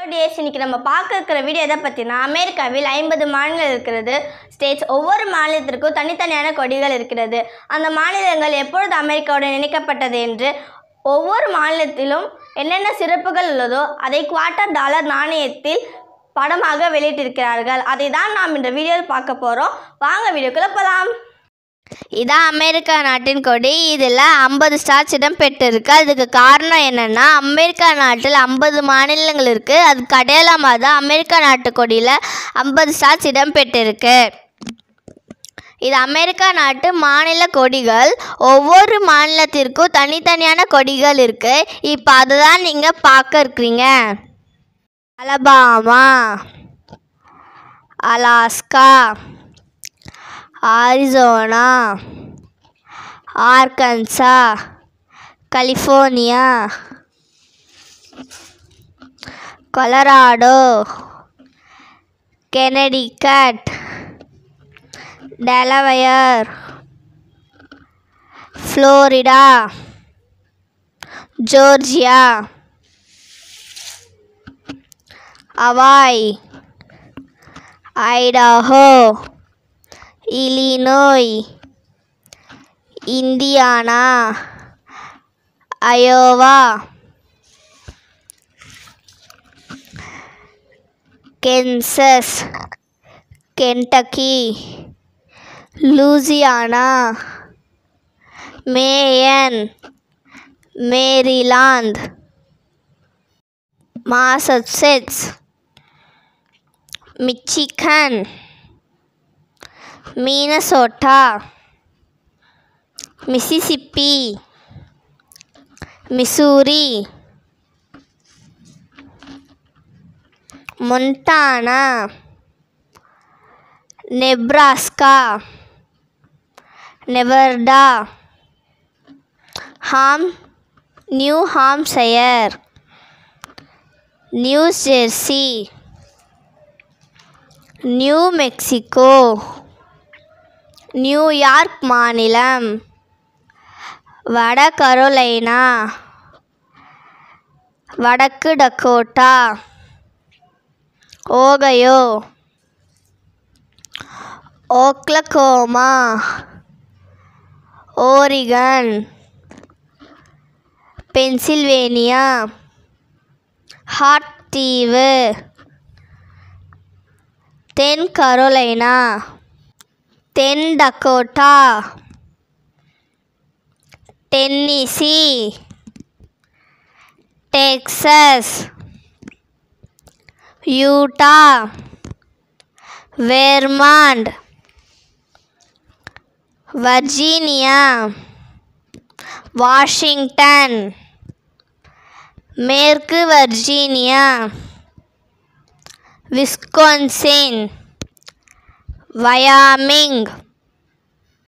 days இன்னைக்கு நம்ம பார்க்க இருக்கிற வீடியோ எதை பற்றினா அமெரிக்காவில் ஐம்பது மாநிலங்கள் இருக்கிறது ஸ்டேட்ஸ் ஒவ்வொரு மாநிலத்திற்கும் தனித்தனியான கொடிகள் இருக்கிறது அந்த மாநிலங்கள் எப்பொழுது அமெரிக்காவுடன் இணைக்கப்பட்டது என்று ஒவ்வொரு மாநிலத்திலும் என்னென்ன சிறப்புகள் உள்ளதோ அதை குவார்ட்டர் டாலர் நாணயத்தில் படமாக வெளியிட்டிருக்கிறார்கள் அதை தான் நாம் இந்த வீடியோவில் பார்க்க போகிறோம் வாங்க வீடியோக்குள்ளே போகலாம் இதான் அமெரிக்கா நாட்டின் கொடி இதில் ஐம்பது ஸ்டார்ஸ் இடம் பெற்றிருக்கு அதுக்கு காரணம் என்னென்னா அமெரிக்கா நாட்டில் ஐம்பது மாநிலங்கள் இருக்குது அது கடையலாமாக தான் அமெரிக்கா நாட்டு கொடியில் ஐம்பது ஸ்டார்ஸ் இடம் பெற்றிருக்கு இது அமெரிக்கா நாட்டு மாநில கொடிகள் ஒவ்வொரு மாநிலத்திற்கும் தனித்தனியான கொடிகள் இருக்குது இப்போ அதை தான் நீங்கள் பார்க்க இருக்கிறீங்க Alabama Alaska Arizona Arkansas California Colorado Connecticut Delaware Florida Georgia Hawaii Idaho Illinois Indiana Iowa Kansas Kentucky Louisiana Maine Maryland Massachusetts Michigan Minnesota Mississippi Missouri Montana Nebraska Nevada ஹாம் New Hampshire New Jersey New Mexico New York மாநிலம் வட Carolina வடக்கு Dakota Ohio Oklahoma Oregon Pennsylvania ஹாட் தீவு தென் Carolina தென் Dakota Tennessee Texas Utah Vermont Virginia Washington மேற்கு Virginia Wisconsin வயாமிங்